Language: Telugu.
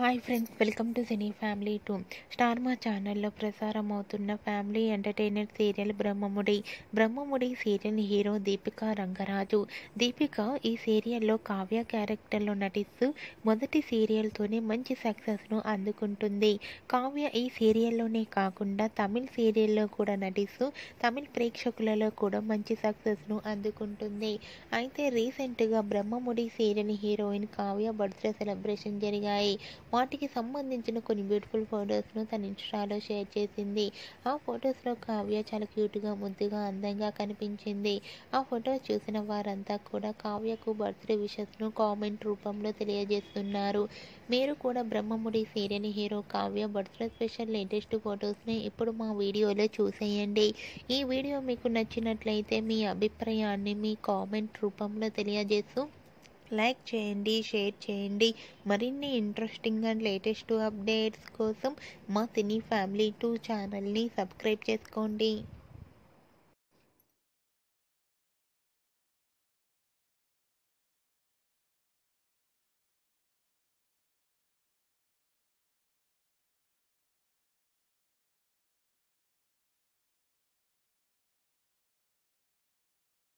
hi friends welcome to cine family two Star Maa ఛానల్లో ప్రసారం అవుతున్న family entertainer serial Brahmamudi Brahmamudi serial hero Deepika Rangaraju Deepika ఈ సీరియల్లో కావ్య క్యారెక్టర్లో నటిస్తూ మొదటి సీరియల్తోనే మంచి సక్సెస్ను అందుకుంటుంది కావ్య ఈ సీరియల్లోనే కాకుండా తమిళ్ సీరియల్లో కూడా నటిస్తూ తమిళ్ ప్రేక్షకులలో కూడా మంచి సక్సెస్ను అందుకుంటుంది అయితే రీసెంట్గా Brahmamudi serial heroine Kavya birthday celebration జరిగాయి వాటికి సంబంధించిన కొన్ని బ్యూటిఫుల్ ఫొటోస్ను తన ఇన్స్టాలో షేర్ చేసింది ఆ ఫొటోస్లో కావ్య చాలా క్యూట్గా ముద్దుగా అందంగా కనిపించింది ఆ ఫొటోస్ చూసిన వారంతా కూడా కావ్యకు బర్త్డే విషెస్ను కామెంట్ రూపంలో తెలియజేస్తున్నారు మీరు కూడా Brahmamudi serial hero Kavya birthday special latest ఫొటోస్ని ఇప్పుడు మా వీడియోలో చూసేయండి ఈ వీడియో మీకు నచ్చినట్లయితే మీ అభిప్రాయాన్ని మీ కామెంట్ రూపంలో తెలియజేస్తూ లైక్ చేయండి షేర్ చేయండి మరిన్ని ఇంట్రెస్టింగ్ అండ్ లేటెస్ట్ అప్డేట్స్ కోసం మా సినీ ఫ్యామిలీ టూ ఛానల్ని సబ్స్క్రైబ్ చేసుకోండి